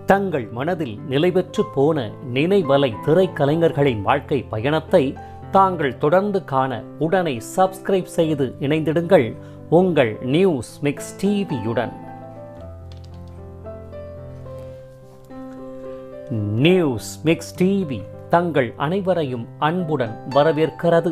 தங்கள் மனதில் நிலைபெற்று போன நினைவலை திரைக்கலைஞர்களின் வாழ்க்கை பயணத்தை தாங்கள் தொடர்ந்து காண உடனே சப்ஸ்கிரைப் செய்து இணைந்திடுங்கள் உங்கள் நியூஸ் மிக்ஸ் டிவியுடன் நியூஸ் மிக்ஸ் டிவி தங்கள் அனைவரையும் அன்புடன் வரவேற்கிறது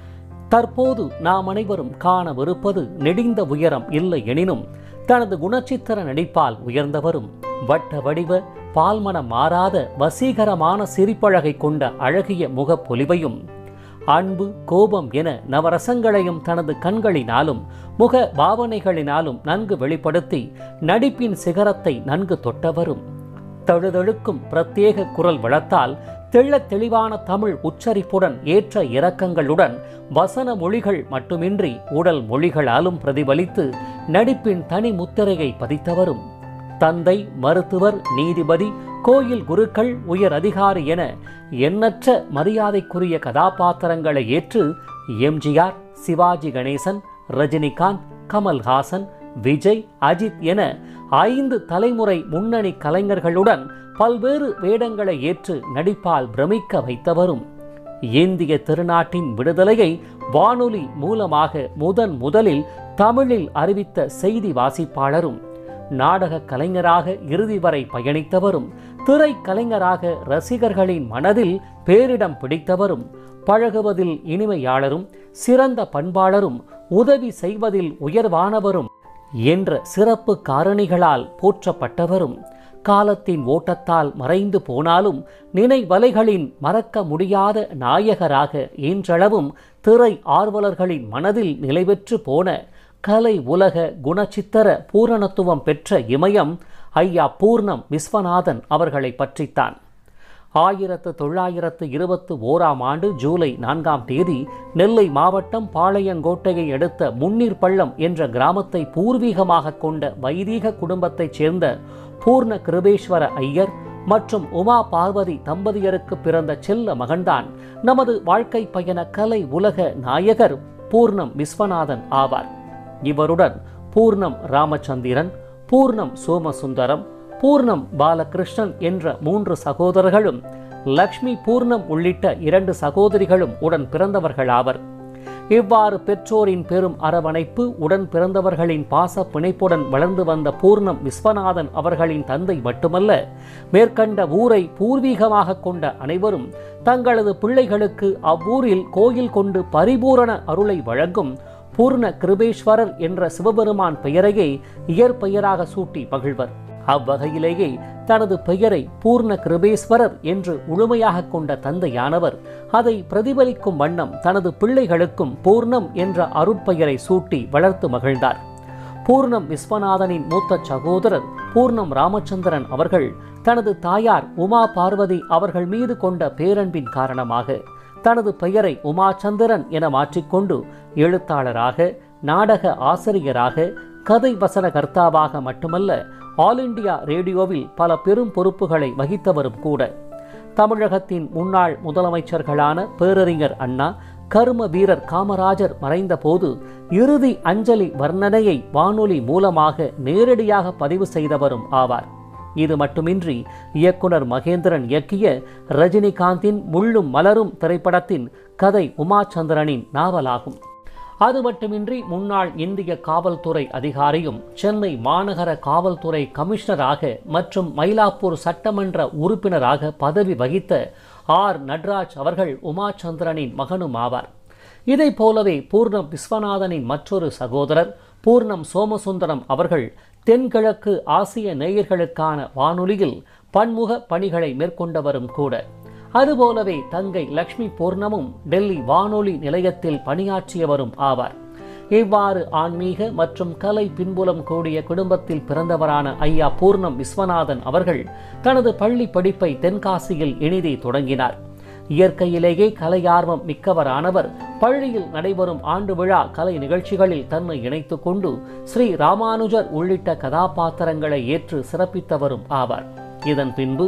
தற்போது நாம் அனைவரும் காணவிருப்பது நெடிந்த உயரம் இல்லை எனினும் தனது குணச்சித்திர நடிப்பால் உயர்ந்தவரும் வட்ட வடிவ பால்மனம் மாறாத வசீகரமான சிரிப்பழகை கொண்ட அழகிய முகப்பொலிவையும் அன்பு கோபம் என நவரசங்களையும் தனது கண்களினாலும் முக பாவனைகளினாலும் நன்கு வெளிப்படுத்தி நடிப்பின் சிகரத்தை நன்கு தொட்டவரும் தழுதழுக்கும் பிரத்யேக குரல் வளத்தால் தெள்ளத் தெளிவான தமிழ் உச்சரிப்புடன் ஏற்ற இறக்கங்களுடன் வசன மொழிகள் மட்டுமின்றி உடல் மொழிகளாலும் பிரதிபலித்து நடிப்பின் தனி முத்திரையை பதித்தவரும் தந்தை மருத்துவர் நீதிபதி கோயில் குருக்கள் உயர் அதிகாரி என எண்ணற்ற மரியாதைக்குரிய கதாபாத்திரங்களை ஏற்று எம்ஜிஆர் சிவாஜி கணேசன் ரஜினிகாந்த் கமல்ஹாசன் விஜய் அஜித் என ஐந்து தலைமுறை முன்னணி கலைஞர்களுடன் பல்வேறு வேடங்களை ஏற்று நடிப்பால் பிரமிக்க வைத்தவரும் இந்திய திருநாட்டின் விடுதலையை வானொலி மூலமாக முதன் முதலில் தமிழில் அறிவித்த செய்தி வாசிப்பாளரும் நாடக கலைஞராக இறுதி வரை பயணித்தவரும் திரை கலைஞராக ரசிகர்களின் மனதில் பேரிடம் பிடித்தவரும் பழகுவதில் இனிமையாளரும் சிறந்த பண்பாளரும் உதவி செய்வதில் உயர்வானவரும் என்ற சிறப்பு காரணிகளால் போற்றப்பட்டவரும் காலத்தின் ஓட்டத்தால் மறைந்து போனாலும் நினைவலைகளின் மறக்க முடியாத நாயகராக இன்றளவும் திரை ஆர்வலர்களின் மனதில் நிலைபெற்று போன கலை உலக குணச்சித்திர பூரணத்துவம் பெற்ற இமயம் ஐயா பூர்ணம் விஸ்வநாதன் அவர்களை பற்றித்தான் ஆயிரத்து தொள்ளாயிரத்து இருபத்து ஓராம் ஆண்டு ஜூலை நான்காம் தேதி நெல்லை மாவட்டம் பாளையங்கோட்டையை அடுத்த முன்னீர் பள்ளம் என்ற கிராமத்தை பூர்வீகமாக கொண்ட வைதீக குடும்பத்தைச் சேர்ந்த பூர்ண கிருபேஸ்வர ஐயர் மற்றும் உமா பார்வதி தம்பதியருக்கு பிறந்த செல்ல மகன்தான் நமது வாழ்க்கை பயண கலை உலக நாயகர் பூர்ணம் விஸ்வநாதன் ஆவார் இவருடன் பூர்ணம் ராமச்சந்திரன் பூர்ணம் சோமசுந்தரம் பூர்ணம் பாலகிருஷ்ணன் என்ற மூன்று சகோதரர்களும் லக்ஷ்மி பூர்ணம் உள்ளிட்ட இரண்டு சகோதரிகளும் உடன் பிறந்தவர்களாவர் இவ்வாறு பெற்றோரின் பெரும் அரவணைப்பு உடன் பிறந்தவர்களின் பாச பிணைப்புடன் வளர்ந்து வந்த பூர்ணம் விஸ்வநாதன் அவர்களின் தந்தை மட்டுமல்ல மேற்கண்ட ஊரை பூர்வீகமாக கொண்ட அனைவரும் தங்களது பிள்ளைகளுக்கு அவ்வூரில் கோயில் கொண்டு பரிபூரண அருளை வழங்கும் பூர்ண கிருபேஸ்வரர் என்ற சிவபெருமான் பெயரையே இயற்பெயராக சூட்டி மகிழ்வர் அவ்வகையிலேயே தனது பெயரை பூர்ண கிருபேஸ்வரர் என்று முழுமையாக கொண்ட தந்தையானவர் அதை பிரதிபலிக்கும் வண்ணம் தனது பிள்ளைகளுக்கும் பூர்ணம் என்ற அருட்பெயரை சூட்டி வளர்த்து மகிழ்ந்தார் பூர்ணம் விஸ்வநாதனின் மூத்த சகோதரர் பூர்ணம் ராமச்சந்திரன் அவர்கள் தனது தாயார் உமா பார்வதி அவர்கள் மீது கொண்ட பேரன்பின் காரணமாக தனது பெயரை உமாச்சந்திரன் என மாற்றிக்கொண்டு எழுத்தாளராக நாடக ஆசிரியராக கதை வசன கர்த்தாவாக மட்டுமல்ல ஆல் இண்டியா ரேடியோவில் பல பெரும் பொறுப்புகளை வகித்தவரும் கூட தமிழகத்தின் முன்னாள் முதலமைச்சர்களான பேரறிஞர் அண்ணா கரும வீரர் காமராஜர் மறைந்தபோது இறுதி அஞ்சலி வர்ணனையை வானொலி மூலமாக நேரடியாக பதிவு செய்தவரும் ஆவார் இது மட்டுமின்றி இயக்குனர் மகேந்திரன் இயக்கிய ரஜினிகாந்தின் முள்ளும் மலரும் திரைப்படத்தின் கதை உமாச்சந்திரனின் நாவலாகும் அது மட்டுமின்றி முன்னாள் இந்திய காவல்துறை அதிகாரியும் சென்னை மாநகர காவல்துறை கமிஷனராக மற்றும் மயிலாப்பூர் சட்டமன்ற உறுப்பினராக பதவி வகித்த ஆர் நட்ராஜ் அவர்கள் உமாச்சந்திரனின் மகனும் ஆவார் இதை போலவே பூர்ணம் விஸ்வநாதனின் மற்றொரு சகோதரர் பூர்ணம் சோமசுந்தரம் அவர்கள் தென்கிழக்கு ஆசிய நேயர்களுக்கான வானொலியில் பன்முக பணிகளை மேற்கொண்டவரும் கூட அதுபோலவே தங்கை லக்ஷ்மி பூர்ணமும் டெல்லி வானொலி நிலையத்தில் பணியாற்றியவரும் ஆவார் இவ்வாறு ஆன்மீக மற்றும் கலை பின்புலம் கூடிய குடும்பத்தில் பிறந்தவரான ஐயா பூர்ணம் விஸ்வநாதன் அவர்கள் தனது பள்ளி படிப்பை தென்காசியில் இனிதே தொடங்கினார் இயற்கையிலேயே கலையார்வம் மிக்கவரானவர் பள்ளியில் நடைபெறும் ஆண்டு விழா கலை நிகழ்ச்சிகளில் தன்னை இணைத்துக் கொண்டு ஸ்ரீ ராமானுஜர் உள்ளிட்ட கதாபாத்திரங்களை ஏற்று சிறப்பித்தவரும் ஆவார் இதன் பின்பு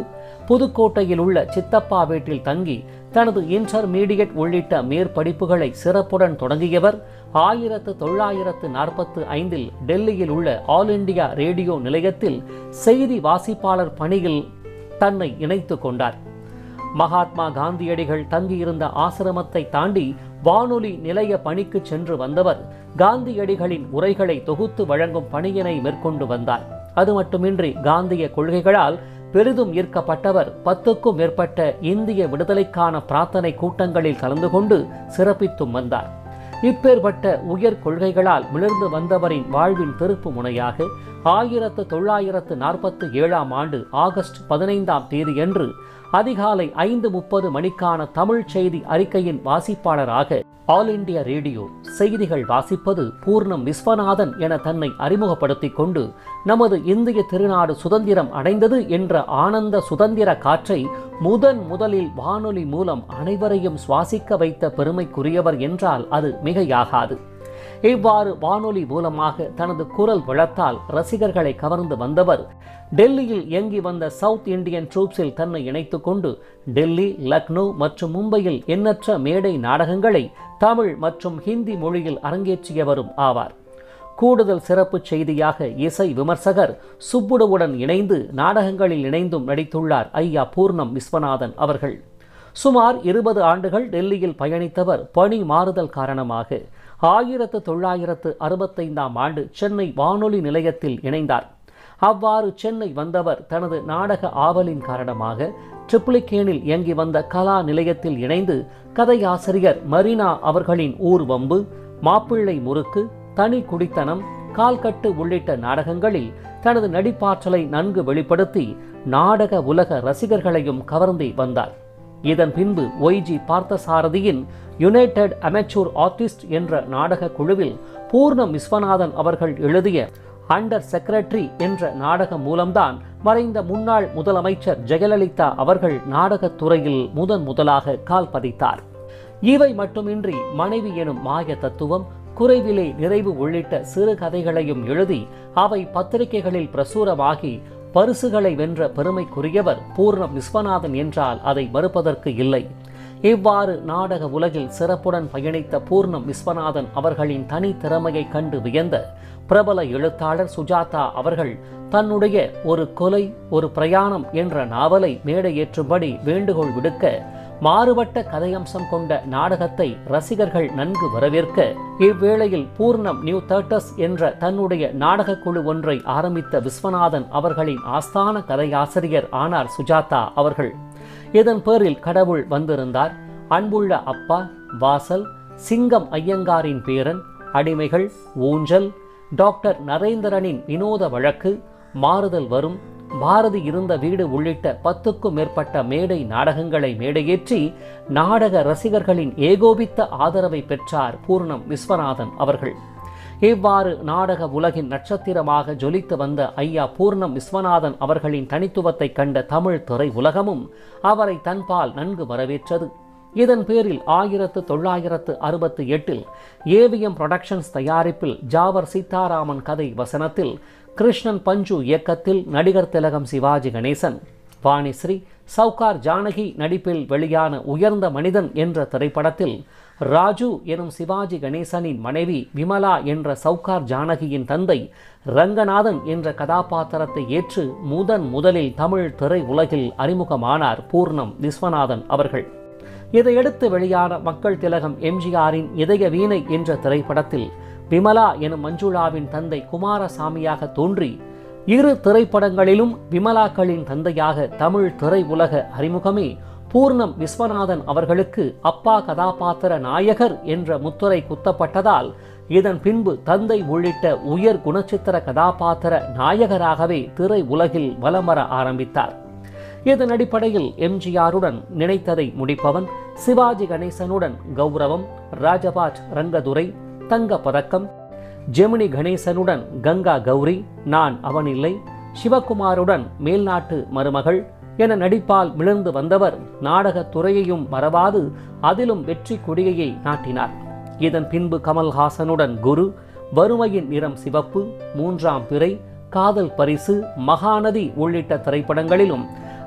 புதுக்கோட்டையில் உள்ள சித்தப்பா வீட்டில் தங்கி தனது இன்டர்மீடியட் உள்ளிட்ட மேற்படிப்புகளை சிறப்புடன் தொடங்கியவர் ஆயிரத்து தொள்ளாயிரத்து நாற்பத்து ஐந்தில் டெல்லியில் உள்ள ஆல் இண்டியா ரேடியோ நிலையத்தில் செய்தி வாசிப்பாளர் பணியில் தன்னை இணைத்துக் கொண்டார் மகாத்மா காந்தியடிகள் தங்கியிருந்த ஆசிரமத்தை தாண்டி வானொலி நிலைய பணிக்கு சென்று வந்தவர் காந்தியடிகளின் உரைகளை தொகுத்து வழங்கும் பணியினை மேற்கொண்டு வந்தார் அது மட்டுமின்றி காந்திய கொள்கைகளால் பெரிதும் ஈர்க்கப்பட்டவர் பத்துக்கும் மேற்பட்ட இந்திய விடுதலைக்கான பிரார்த்தனை கூட்டங்களில் கலந்து கொண்டு சிறப்பித்தும் வந்தார் இப்பேற்பட்ட உயர் கொள்கைகளால் மிளர்ந்து வந்தவரின் வாழ்வின் திருப்பு முனையாக ஆயிரத்து தொள்ளாயிரத்து நாற்பத்தி ஏழாம் ஆண்டு ஆகஸ்ட் பதினைந்தாம் தேதியன்று அதிகாலை ஐந்து முப்பது மணிக்கான தமிழ் செய்தி அறிக்கையின் வாசிப்பாளராக ஆல் இண்டியா ரேடியோ செய்திகள் வாசிப்பது பூர்ணம் விஸ்வநாதன் என தன்னை அறிமுகப்படுத்திக் கொண்டு நமது இந்திய திருநாடு சுதந்திரம் அடைந்தது என்ற ஆனந்த சுதந்திர காற்றை முதன் முதலில் வானொலி மூலம் அனைவரையும் சுவாசிக்க வைத்த பெருமைக்குரியவர் என்றால் அது மிகையாகாது இவ்வாறு வானொலி மூலமாக தனது குரல் வளத்தால் ரசிகர்களை கவர்ந்து வந்தவர் டெல்லியில் இயங்கி வந்த சவுத் இந்தியன் ட்ரூப்ஸில் தன்னை இணைத்துக் கொண்டு டெல்லி லக்னோ மற்றும் மும்பையில் எண்ணற்ற மேடை நாடகங்களை தமிழ் மற்றும் ஹிந்தி மொழியில் அரங்கேற்றியவரும் ஆவார் கூடுதல் சிறப்பு செய்தியாக இசை விமர்சகர் சுப்புடுவுடன் இணைந்து நாடகங்களில் இணைந்தும் நடித்துள்ளார் ஐயா பூர்ணம் விஸ்வநாதன் அவர்கள் சுமார் இருபது ஆண்டுகள் டெல்லியில் பயணித்தவர் பணி மாறுதல் காரணமாக ஆயிரத்து தொள்ளாயிரத்து அறுபத்தைந்தாம் ஆண்டு சென்னை வானொலி நிலையத்தில் இணைந்தார் அவ்வாறு சென்னை வந்தவர் தனது நாடக ஆவலின் காரணமாக ட்ரிப்ளிகேனில் இயங்கி வந்த கலா நிலையத்தில் இணைந்து கதையாசிரியர் மரீனா அவர்களின் ஊர்வம்பு மாப்பிள்ளை முறுக்கு தனி குடித்தனம் கால்கட்டு உள்ளிட்ட நாடகங்களில் தனது நடிப்பாற்றலை நன்கு வெளிப்படுத்தி நாடக உலக ரசிகர்களையும் கவர்ந்து வந்தார் இதன் பின்பு ஒய்ஜி பார்த்தசாரதியின் யுனைடெட் அமெச்சூர் ஆர்டிஸ்ட் என்ற நாடக குழுவில் பூர்ணம் விஸ்வநாதன் அவர்கள் எழுதிய அண்டர் செக்ரட்டரி என்ற நாடகம் மூலம்தான் மறைந்த முன்னாள் முதலமைச்சர் ஜெயலலிதா அவர்கள் நாடகத் துறையில் முதன் முதலாக கால் பதித்தார் இவை மட்டுமின்றி மனைவி எனும் மாய தத்துவம் குறைவிலே நிறைவு உள்ளிட்ட சிறு கதைகளையும் எழுதி அவை பத்திரிகைகளில் பிரசுரமாகி பரிசுகளை வென்ற பெருமைக்குரியவர் பூர்ணம் விஸ்வநாதன் என்றால் அதை மறுப்பதற்கு இல்லை இவ்வாறு நாடக உலகில் சிறப்புடன் பயணித்த பூர்ணம் விஸ்வநாதன் அவர்களின் தனி திறமையை கண்டு வியந்த பிரபல எழுத்தாளர் சுஜாதா அவர்கள் தன்னுடைய ஒரு கொலை ஒரு பிரயாணம் என்ற நாவலை மேடையேற்றும்படி வேண்டுகோள் விடுக்க மாறுபட்ட கதையம்சம் கொண்ட நாடகத்தை ரசிகர்கள் நன்கு வரவேற்க இவ்வேளையில் பூர்ணம் நியூ தேட்டர்ஸ் என்ற தன்னுடைய நாடகக் குழு ஒன்றை ஆரம்பித்த விஸ்வநாதன் அவர்களின் ஆஸ்தான கதையாசிரியர் ஆனார் சுஜாதா அவர்கள் இதன் பேரில் கடவுள் வந்திருந்தார் அன்புள்ள அப்பா வாசல் சிங்கம் ஐயங்காரின் பேரன் அடிமைகள் ஊஞ்சல் டாக்டர் நரேந்திரனின் வினோத வழக்கு மாறுதல் வரும் பாரதி இருந்த வீடு உள்ளிட்ட பத்துக்கும் மேற்பட்ட மேடை நாடகங்களை மேடையேற்றி நாடக ரசிகர்களின் ஏகோபித்த ஆதரவை பெற்றார் பூர்ணம் விஸ்வநாதன் அவர்கள் இவ்வாறு நாடக உலகின் நட்சத்திரமாக ஜொலித்து வந்த ஐயா பூர்ணம் விஸ்வநாதன் அவர்களின் தனித்துவத்தை கண்ட தமிழ் திரை உலகமும் அவரை தன்பால் நன்கு வரவேற்றது இதன் பேரில் ஆயிரத்து தொள்ளாயிரத்து அறுபத்தி எட்டில் ஏவிஎம் புரொடக்ஷன்ஸ் தயாரிப்பில் ஜாவர் சீதாராமன் கதை வசனத்தில் கிருஷ்ணன் பஞ்சு இயக்கத்தில் நடிகர் திலகம் சிவாஜி கணேசன் வாணிஸ்ரீ சவுகார் ஜானகி நடிப்பில் வெளியான உயர்ந்த மனிதன் என்ற திரைப்படத்தில் ராஜு எனும் சிவாஜி கணேசனின் மனைவி விமலா என்ற சவுகார் ஜானகியின் தந்தை ரங்கநாதன் என்ற கதாபாத்திரத்தை ஏற்று முதன் முதலில் தமிழ் திரை உலகில் அறிமுகமானார் பூர்ணம் விஸ்வநாதன் அவர்கள் இதையடுத்து வெளியான மக்கள் திலகம் எம்ஜிஆரின் இதய வீணை என்ற திரைப்படத்தில் விமலா எனும் மஞ்சுளாவின் தந்தை குமாரசாமியாக தோன்றி இரு திரைப்படங்களிலும் விமலாக்களின் தந்தையாக தமிழ் திரை உலக அறிமுகமே பூர்ணம் விஸ்வநாதன் அவர்களுக்கு அப்பா கதாபாத்திர நாயகர் என்ற முத்துரை குத்தப்பட்டதால் இதன் பின்பு தந்தை உள்ளிட்ட உயர் குணச்சித்திர கதாபாத்திர நாயகராகவே திரை உலகில் வலம் வர ஆரம்பித்தார் இதன் அடிப்படையில் எம்ஜிஆருடன் நினைத்ததை முடிப்பவன் சிவாஜி கணேசனுடன் கௌரவம் ராஜபாட் ரங்கதுரை தங்க பதக்கம் ஜெமினி கணேசனுடன் கங்கா கௌரி நான் அவனில்லை சிவகுமாருடன் மேல்நாட்டு மருமகள் என நடிப்பால் மிளர்ந்து வந்தவர் நாடகத் துறையையும் மறவாது அதிலும் வெற்றி கொடியையை நாட்டினார் இதன் பின்பு கமல்ஹாசனுடன் குரு வறுமையின் நிறம் சிவப்பு மூன்றாம் பிறை காதல் பரிசு மகாநதி உள்ளிட்ட திரைப்படங்களிலும்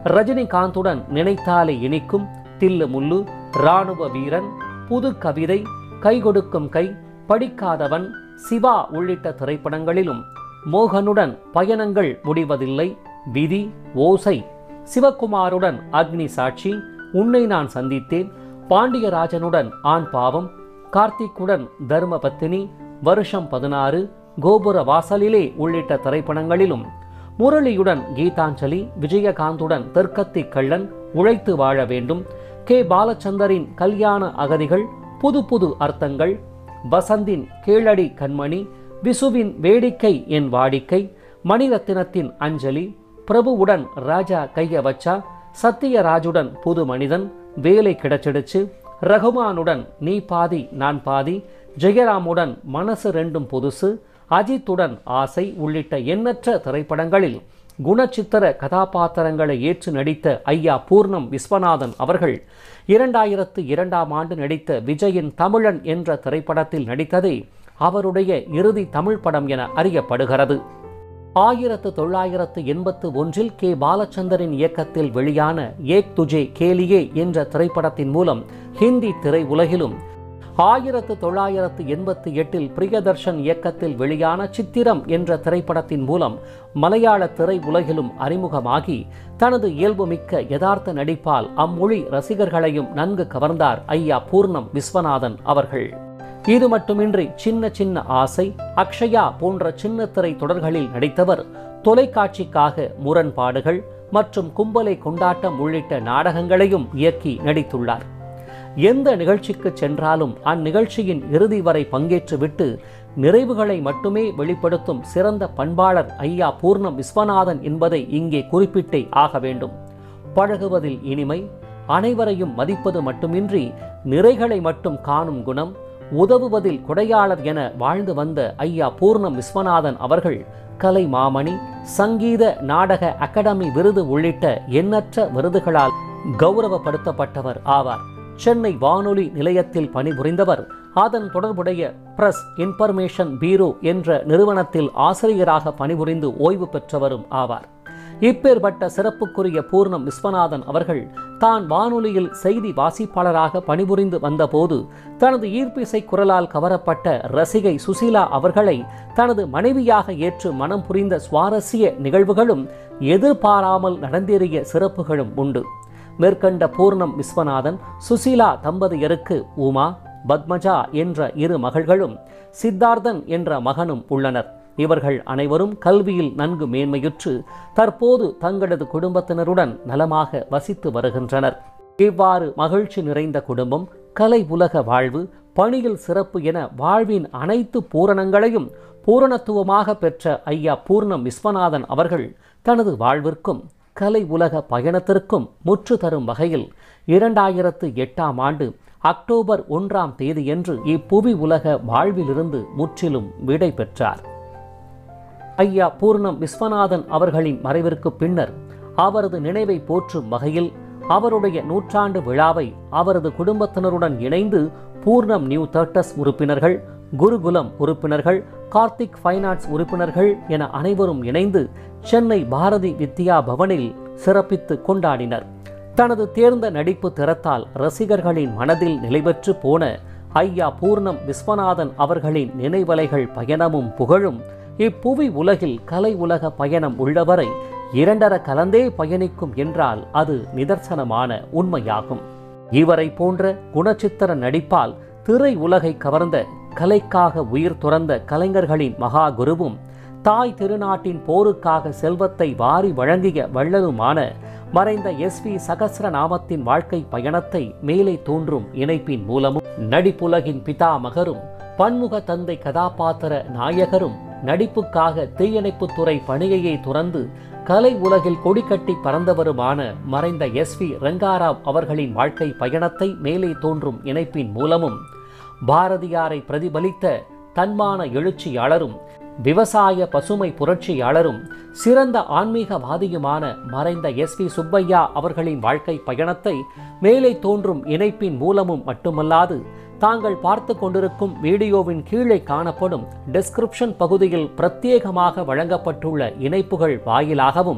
ரஜினிகாந்துடன் நினைத்தாலே இனிக்கும் தில்லு முள்ளு ராணுவ வீரன் புது கவிதை கை கொடுக்கும் கை படிக்காதவன் சிவா உள்ளிட்ட திரைப்படங்களிலும் மோகனுடன் பயணங்கள் முடிவதில்லை விதி ஓசை சிவகுமாருடன் அக்னி சாட்சி உன்னை நான் சந்தித்தேன் பாண்டியராஜனுடன் ஆண் பாவம் கார்த்திக்குடன் தர்மபத்தினி வருஷம் பதினாறு கோபுர வாசலிலே உள்ளிட்ட திரைப்படங்களிலும் முரளியுடன் கீதாஞ்சலி விஜயகாந்துடன் தெற்கத்தி கள்ளன் உழைத்து வாழ வேண்டும் கே பாலச்சந்தரின் கல்யாண அகதிகள் புது புது அர்த்தங்கள் வசந்தின் கீழடி கண்மணி விசுவின் வேடிக்கை என் வாடிக்கை மணிரத்தினத்தின் அஞ்சலி பிரபுவுடன் ராஜா கைய வச்சா சத்தியராஜுடன் புது மனிதன் வேலை கிடைச்சிடுச்சு ரகுமானுடன் நீ பாதி நான் பாதி ஜெயராமுடன் மனசு ரெண்டும் புதுசு அஜித்துடன் ஆசை உள்ளிட்ட எண்ணற்ற திரைப்படங்களில் குணச்சித்திர கதாபாத்திரங்களை ஏற்று நடித்த ஐயா பூர்ணம் விஸ்வநாதன் அவர்கள் இரண்டாயிரத்து இரண்டாம் ஆண்டு நடித்த விஜயின் தமிழன் என்ற திரைப்படத்தில் நடித்ததே அவருடைய இறுதி தமிழ் படம் என அறியப்படுகிறது ஆயிரத்து தொள்ளாயிரத்து எண்பத்து ஒன்றில் கே பாலச்சந்தரின் இயக்கத்தில் வெளியான ஏக் துஜே கேலியே என்ற திரைப்படத்தின் மூலம் ஹிந்தி திரையுலகிலும் ஆயிரத்து தொள்ளாயிரத்து எண்பத்தி எட்டில் பிரியதர்ஷன் இயக்கத்தில் வெளியான சித்திரம் என்ற திரைப்படத்தின் மூலம் மலையாள திரையுலகிலும் அறிமுகமாகி தனது இயல்புமிக்க யதார்த்த நடிப்பால் அம்மொழி ரசிகர்களையும் நன்கு கவர்ந்தார் ஐயா பூர்ணம் விஸ்வநாதன் அவர்கள் இது மட்டுமின்றி சின்ன சின்ன ஆசை அக்ஷயா போன்ற சின்ன திரை தொடர்களில் நடித்தவர் தொலைக்காட்சிக்காக முரண்பாடுகள் மற்றும் கும்பலை கொண்டாட்டம் உள்ளிட்ட நாடகங்களையும் இயக்கி நடித்துள்ளார் எந்த நிகழ்ச்சிக்கு சென்றாலும் அந்நிகழ்ச்சியின் இறுதி வரை பங்கேற்றுவிட்டு நிறைவுகளை மட்டுமே வெளிப்படுத்தும் சிறந்த பண்பாளர் ஐயா பூர்ணம் விஸ்வநாதன் என்பதை இங்கே குறிப்பிட்டே ஆக வேண்டும் பழகுவதில் இனிமை அனைவரையும் மதிப்பது மட்டுமின்றி நிறைகளை மட்டும் காணும் குணம் உதவுவதில் கொடையாளர் என வாழ்ந்து வந்த ஐயா பூர்ணம் விஸ்வநாதன் அவர்கள் கலை மாமணி சங்கீத நாடக அகாடமி விருது உள்ளிட்ட எண்ணற்ற விருதுகளால் கௌரவப்படுத்தப்பட்டவர் ஆவார் சென்னை வானொலி நிலையத்தில் பணிபுரிந்தவர் அதன் தொடர்புடைய பிரஸ் இன்ஃபர்மேஷன் பீரோ என்ற நிறுவனத்தில் ஆசிரியராக பணிபுரிந்து ஓய்வு பெற்றவரும் ஆவார் இப்பேற்பட்ட சிறப்புக்குரிய பூர்ணம் விஸ்வநாதன் அவர்கள் தான் வானொலியில் செய்தி வாசிப்பாளராக பணிபுரிந்து வந்தபோது தனது ஈர்ப்பிசை குரலால் கவரப்பட்ட ரசிகை சுசீலா அவர்களை தனது மனைவியாக ஏற்று மனம் புரிந்த சுவாரஸ்ய நிகழ்வுகளும் எதிர்பாராமல் நடந்தேறிய சிறப்புகளும் உண்டு மேற்கண்ட பூர்ணம் விஸ்வநாதன் சுசீலா தம்பதியருக்கு உமா பத்மஜா என்ற இரு மகள்களும் சித்தார்த்தன் என்ற மகனும் உள்ளனர் இவர்கள் அனைவரும் கல்வியில் நன்கு மேன்மையுற்று தற்போது தங்களது குடும்பத்தினருடன் நலமாக வசித்து வருகின்றனர் இவ்வாறு மகிழ்ச்சி நிறைந்த குடும்பம் கலை உலக வாழ்வு பணியில் சிறப்பு என வாழ்வின் அனைத்து பூரணங்களையும் பூரணத்துவமாக பெற்ற ஐயா பூர்ணம் விஸ்வநாதன் அவர்கள் தனது வாழ்விற்கும் கலை உலக பயணத்திற்கும் முற்று தரும் வகையில் இரண்டாயிரத்து எட்டாம் ஆண்டு அக்டோபர் ஒன்றாம் தேதியன்று இப்புவி உலக வாழ்விலிருந்து முற்றிலும் விடை பெற்றார் ஐயா பூர்ணம் விஸ்வநாதன் அவர்களின் மறைவிற்கு பின்னர் அவரது நினைவை போற்றும் வகையில் அவருடைய நூற்றாண்டு விழாவை அவரது குடும்பத்தினருடன் இணைந்து பூர்ணம் நியூ தேர்ட்டஸ் உறுப்பினர்கள் குருகுலம் உறுப்பினர்கள் கார்த்திக் ஃபைனான்ஸ் உறுப்பினர்கள் என அனைவரும் இணைந்து சென்னை பாரதி வித்யா பவனில் சிறப்பித்து கொண்டாடினர் தனது தேர்ந்த நடிப்பு திறத்தால் ரசிகர்களின் மனதில் நிலைபெற்று போன ஐயா பூர்ணம் விஸ்வநாதன் அவர்களின் நினைவலைகள் பயணமும் புகழும் இப்புவி உலகில் கலை உலக பயணம் உள்ளவரை இரண்டர கலந்தே பயணிக்கும் என்றால் அது நிதர்சனமான உண்மையாகும் இவரை போன்ற குணச்சித்திர நடிப்பால் திரை உலகை கவர்ந்த கலைக்காக உயிர் துறந்த கலைஞர்களின் மகா குருவும் தாய் திருநாட்டின் போருக்காக செல்வத்தை வாரி வழங்கிய வள்ளலுமான மறைந்த எஸ் வி சகசிரநாமத்தின் வாழ்க்கை பயணத்தை மேலே தோன்றும் இணைப்பின் மூலமும் நடிப்புலகின் பிதாமகரும் பன்முக தந்தை கதாபாத்திர நாயகரும் நடிப்புக்காக தீயணைப்புத்துறை பணியையே துறந்து கலை உலகில் கொடிக்கட்டி பறந்தவருமான மறைந்த எஸ் வி ரங்காராவ் அவர்களின் வாழ்க்கை பயணத்தை மேலே தோன்றும் இணைப்பின் மூலமும் பாரதியாரை பிரதிபலித்த தன்மான எழுச்சியாளரும் விவசாய பசுமை புரட்சியாளரும் சிறந்த ஆன்மீகவாதியுமான மறைந்த எஸ் வி சுப்பையா அவர்களின் வாழ்க்கை பயணத்தை மேலே தோன்றும் இணைப்பின் மூலமும் மட்டுமல்லாது தாங்கள் பார்த்து கொண்டிருக்கும் வீடியோவின் கீழே காணப்படும் டெஸ்கிரிப்ஷன் பகுதியில் பிரத்யேகமாக வழங்கப்பட்டுள்ள இணைப்புகள் வாயிலாகவும்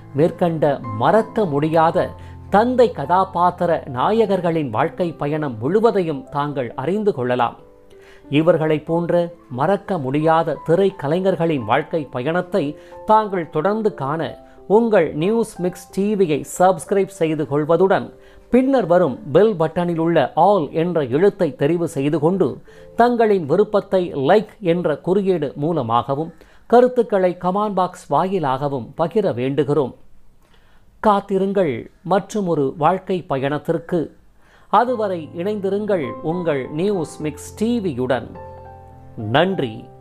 மேற்கண்ட மறக்க முடியாத தந்தை கதாபாத்திர நாயகர்களின் வாழ்க்கை பயணம் முழுவதையும் தாங்கள் அறிந்து கொள்ளலாம் இவர்களைப் போன்ற மறக்க முடியாத திரைக்கலைஞர்களின் வாழ்க்கை பயணத்தை தாங்கள் தொடர்ந்து காண உங்கள் நியூஸ் மிக்ஸ் டிவியை சப்ஸ்கிரைப் செய்து கொள்வதுடன் பின்னர் வரும் பெல் பட்டனில் உள்ள ஆல் என்ற எழுத்தை தெரிவு செய்து கொண்டு தங்களின் விருப்பத்தை லைக் என்ற குறியீடு மூலமாகவும் கருத்துக்களை கமாண்ட் பாக்ஸ் வாயிலாகவும் பகிர வேண்டுகிறோம் காத்திருங்கள் மற்றும் ஒரு வாழ்க்கை பயணத்திற்கு அதுவரை இணைந்திருங்கள் உங்கள் நியூஸ் மிக்ஸ் டிவியுடன் நன்றி